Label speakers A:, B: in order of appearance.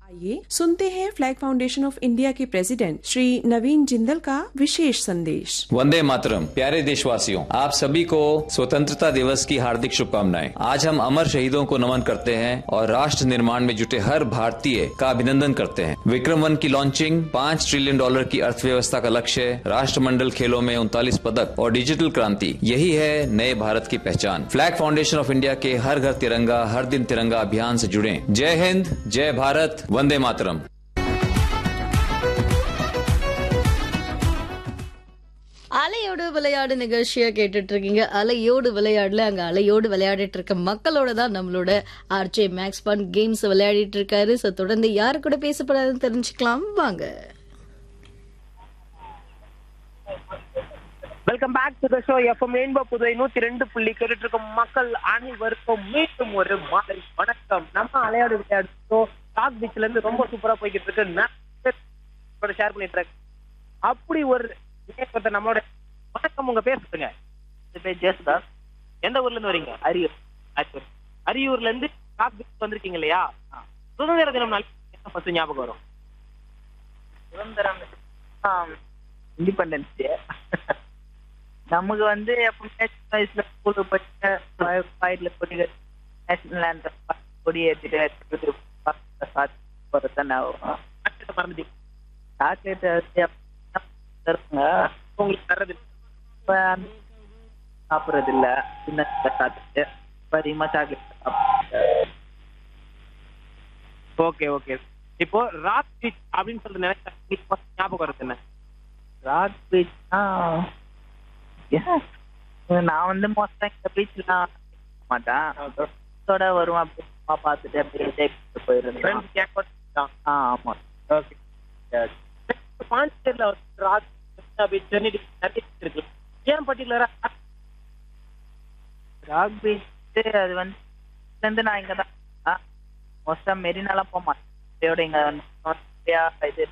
A: आइए सुनते हैं फ्लैग फाउंडेशन ऑफ इंडिया के प्रेसिडेंट श्री नवीन जिंदल का विशेष संदेश
B: वंदे मातरम प्यारे देशवासियों आप सभी को स्वतंत्रता दिवस की हार्दिक शुभकामनाएं आज हम अमर शहीदों को नमन करते हैं और राष्ट्र निर्माण में जुटे हर भारतीय का अभिनंदन करते हैं विक्रम वन की लॉन्चिंग पाँच ट्रिलियन डॉलर की अर्थव्यवस्था का लक्ष्य राष्ट्रमंडल खेलों में उनतालीस पदक और डिजिटल क्रांति यही है नए भारत की पहचान फ्लैग फाउंडेशन ऑफ इंडिया के हर घर तिरंगा हर दिन तिरंगा अभियान से जुड़े जय हिंद जय भारत वंदे मातरम
C: அலையோடு விளையாடு நிகழ்ச்சியை கேட்டுட்டு இருக்கீங்க அலையோடு விளையாடல அங்க அலையோடு விளையாடிட்டு இருக்க மக்களோட தான் நம்மளோட ஆர்ஜே மேக்ஸ் பன் கேம்ஸ் விளையாடிட்டு இருக்காரு ஸோ தொடர்ந்து யாரு கூட பேசப்படாதுன்னு தெரிஞ்சுக்கலாம் வாங்க
D: welcome back to the show FM rainbow Puduvai நூத்தி ரெண்டு புள்ளி கேட்டுட்டு இருக்கும் மக்கள் அனைவருக்கும் மீண்டும் ஒரு மாலை வணக்கம் நம்ம அலையாடு விளையாடு ஷோ டாக் பீச்ல இருந்து ரொம்ப சூப்பரா போய்கிட்டு இருக்கு நிறைய ஷேர் பண்ணிட்டு இருக்கு அப்படி ஒரு விஷயத்தை நம்மளோட வணக்கம் உங்க பேர் சொல்லுங்க என் பேர் ஜேசுதாஸ் எந்த ஊர்ல இருந்து வரீங்க அரியூர் அரியூர் அரியூர்ல இருந்து டாக் பீச் வந்திருக்கீங்க இல்லையா சுதந்திர தினம் நாள் என்ன ஃபர்ஸ்ட் ஞாபகம் வரும்
E: சுதந்திரம் இண்டிபெண்டன்ஸ் டே நமக்கு வந்து எப்பவுமே சின்ன வயசுல ஸ்கூலுக்கு போயிட்டு பாயிட்ல கொடி நேஷனல் ஆந்தம் கொடி ஏற்றிட்டு போறது தானே ஆகும்
D: அடுத்த மறந்துட்டீங்க
E: சாக்லேட் தருவாங்க
D: உங்களுக்கு தர்றது
E: இப்ப சாப்பிடுறது இல்ல சின்ன சாப்பிட்டு இப்ப அதிகமா சாக்லேட் சாப்பிடுறது
D: ஓகே ஓகே இப்போ ராக் பீச் அப்படின்னு சொல்லிட்டு நினைச்சா உங்களுக்கு first ஞாபகம் வருது என்ன
E: ராக் பீச்னா நான் வந்து மோஸ்டா இந்த பீச்லாம் மாட்டேன் ஃப்ரெண்ட்ஸோட வருவேன் அப்படி சும்மா பார்த்துட்டு அப்படியே என்ஜாய் பண்ணிட்டு போயிருந்தேன்
D: ஃப்ரெண்ட்ஸ் கேட்க தான்
E: ஆ ஆமா
D: ஓகே பாண்டிச்சேரியில் ராக் பீச் சென்னை beach நிறைய beach இருக்கு ஏன் பர்டிகுலரா
E: ராக் பீச் அது வந்து இதுல இருந்து நான் இங்க தான் மோஸ்டா மெரினாலாம் போக மாட்டேன் இதோட இங்க வந்து இது